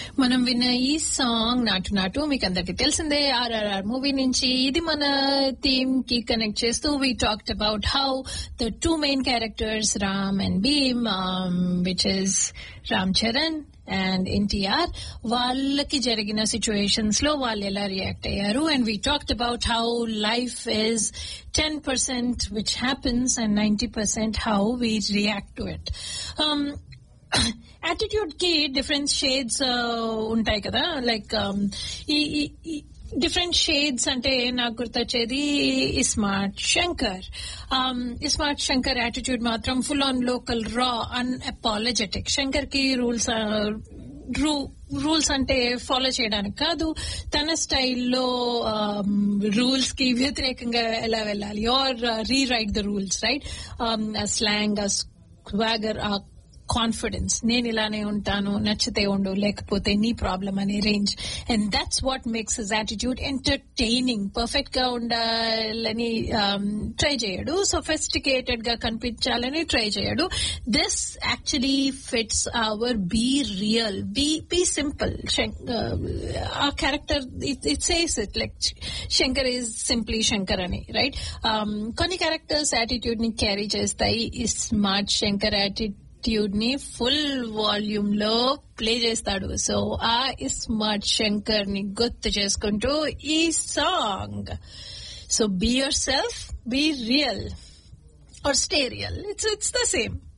మనం విన్న ఈ సాంగ్ నాటు నాటు మీకు అందరికి తెలిసిందే ఆర్ఆర్ఆర్ మూవీ నుంచి ఇది మన థీమ్ కి కనెక్ట్ చేస్తూ we talked about how the two main characters Ram and Bheem which is Ram Charan and NTR వాళ్ళకి జరిగిన సిచ్యువేషన్స్ లో వాళ్ళు ఎలా రియాక్ట్ అయ్యారు and we talked about how life is ten percent which happens and ninety percent how we react to it attitude కి different shades ఉంటాయి కదా like ఈ డిఫరెంట్ షేడ్స్ అంటే నాకు గుర్తొచ్చేది smart Shankar smart Shankar attitude మాత్రం ఫుల్ ఆన్ లోకల్ రా అన్ apologetic Shankar కి రూల్స్ రూల్స్ అంటే ఫాలో చేయడానికి కాదు తన స్టైల్లో రూల్స్ కి వ్యతిరేకంగా ఎలా వెళ్ళాలి or rewrite the rules right slang swagger ఆ కాన్ఫిడెన్స్ నేను ఇలానే ఉంటాను నచ్చితే ఉండు లేకపోతే నీ ప్రాబ్లం అనే range and that's what makes his attitude entertaining perfect గా ఉండాలని ట్రై చేయడు సొఫిస్టికేటెడ్ గా కనిపించాలని ట్రై చేయడు this actually fits our be real be be simple ఆ character it says it like Shankar is simply Shankar అని రైట్ కొన్ని క్యారెక్టర్స్ యాటిట్యూడ్ ని క్యారీ చేస్తాయి ఈ స్మార్ట్ శంకర్ యాటిట్యూడ్ యాటిట్యూడ్ ని ఫుల్ వాల్యూమ్ లో ప్లే చేస్తాడు సో ఆ స్మార్ట్ శంకర్ ని గుర్తు చేసుకుంటూ ఈ song so be yourself be real or stay real it's it's the same